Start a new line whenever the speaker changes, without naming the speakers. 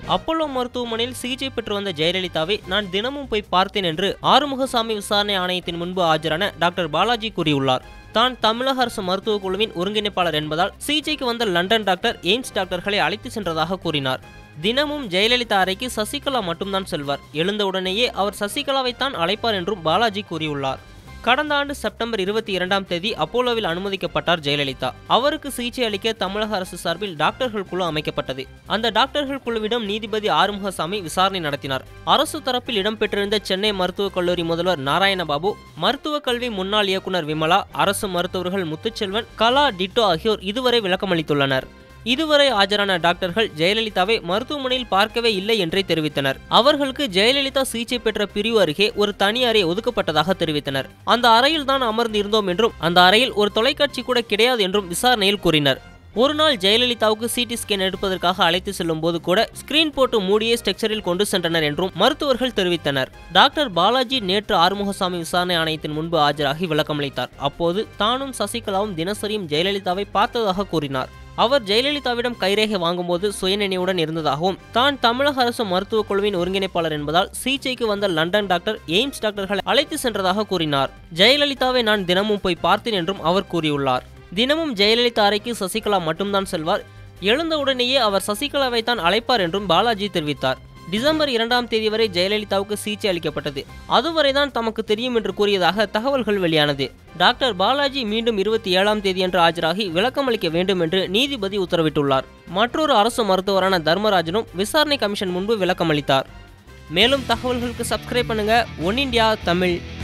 Apollo மருத்துவமனையில் சிகிச்சை பெற்று வந்த ஜெயலலிதாவை நான் தினமும் போய் பார்த்தேன் என்று ஆறுமுகசாமி விசாரணை ஆணையத்தின் முன்பு ஆஜரான டாக்டர் பாலாஜி கூறியுள்ளார் தான் தமிழக அரசு மருத்துவக் குழுவின் ஒருங்கிணைப்பாளர் என்பதால் சிகிச்சைக்கு வந்த லண்டன் டாக்டர் எய்ம்ஸ் டாக்டர்களை அழைத்து சென்றதாக கூறினார் தினமும் ஜெயலலிதா அறைக்கு சசிகலா மட்டும்தான் செல்வார் எழுந்தவுடனேயே அவர் சசிகலாவைத்தான் அழைப்பார் என்றும் பாலாஜி கூறியுள்ளார் கடந்த ஆண்டு செப்டம்பர் இருபத்தி இரண்டாம் தேதி அப்போலோவில் அனுமதிக்கப்பட்டார் ஜெயலலிதா அவருக்கு சிகிச்சை அளிக்க தமிழக அரசு சார்பில் டாக்டர்கள் குழு அமைக்கப்பட்டது அந்த டாக்டர்கள் குழுவிடம் நீதிபதி ஆறுமுகசாமி விசாரணை நடத்தினார் அரசு தரப்பில் இடம்பெற்றிருந்த சென்னை மருத்துவக் கல்லூரி முதல்வர் நாராயணபாபு மருத்துவக் கல்வி முன்னாள் இயக்குனர் விமலா அரசு மருத்துவர்கள் முத்துச்செல்வன் கலா டிட்டோ ஆகியோர் இதுவரை விளக்கமளித்துள்ளனர் இதுவரை ஆஜரான டாக்டர்கள் ஜெயலலிதாவை மருத்துவமனையில் பார்க்கவே இல்லை என்றே தெரிவித்தனர் அவர்களுக்கு ஜெயலலிதா சிகிச்சை பெற்ற பிரிவு அருகே ஒரு தனி அறை ஒதுக்கப்பட்டதாக தெரிவித்தனர் அந்த அறையில் தான் அமர்ந்து இருந்தோம் என்றும் அந்த அறையில் ஒரு தொலைக்காட்சி கூட கிடையாது என்றும் விசாரணையில் கூறினர் ஒரு நாள் ஜெயலலிதாவுக்கு சிடி ஸ்கேன் எடுப்பதற்காக அழைத்து செல்லும் போது கூட ஸ்கிரீன் போட்டு மூடிய ஸ்ட்ரக்சரில் கொண்டு சென்றனர் என்றும் மருத்துவர்கள் தெரிவித்தனர் டாக்டர் பாலாஜி நேற்று ஆறுமுகசாமி விசாரணை ஆணையத்தின் முன்பு ஆஜராகி விளக்கமளித்தார் அப்போது தானும் சசிகலாவும் தினசரியும் ஜெயலலிதாவை பார்த்ததாக கூறினார் அவர் ஜெயலலிதாவிடம் கைரேகை வாங்கும்போது சுயநினைவுடன் இருந்ததாகவும் தான் தமிழக அரசு மருத்துவக் குழுவின் ஒருங்கிணைப்பாளர் என்பதால் சிகிச்சைக்கு வந்த லண்டன் டாக்டர் எய்ம்ஸ் டாக்டர்களை அழைத்து சென்றதாக கூறினார் ஜெயலலிதாவை நான் தினமும் போய் பார்த்தேன் என்றும் அவர் கூறியுள்ளார் தினமும் ஜெயலலிதா அறைக்கு சசிகலா மட்டும்தான் செல்வார் எழுந்தவுடனேயே அவர் சசிகலாவை தான் அழைப்பார் என்றும் பாலாஜி தெரிவித்தார் டிசம்பர் இரண்டாம் தேதி வரை ஜெயலலிதாவுக்கு சிகிச்சை அளிக்கப்பட்டது அதுவரைதான் தமக்கு தெரியும் என்று கூறியதாக தகவல்கள் வெளியானது டாக்டர் பாலாஜி மீண்டும் இருபத்தி ஏழாம் தேதியன்று ஆஜராகி விளக்கமளிக்க வேண்டும் என்று நீதிபதி உத்தரவிட்டுள்ளார் மற்றொரு அரசு மருத்துவரான தர்மராஜனும் விசாரணை கமிஷன் முன்பு விளக்கமளித்தார் மேலும் தகவல்களுக்கு சப்ஸ்கிரைப் பண்ணுங்க ஒன் இண்டியா தமிழ்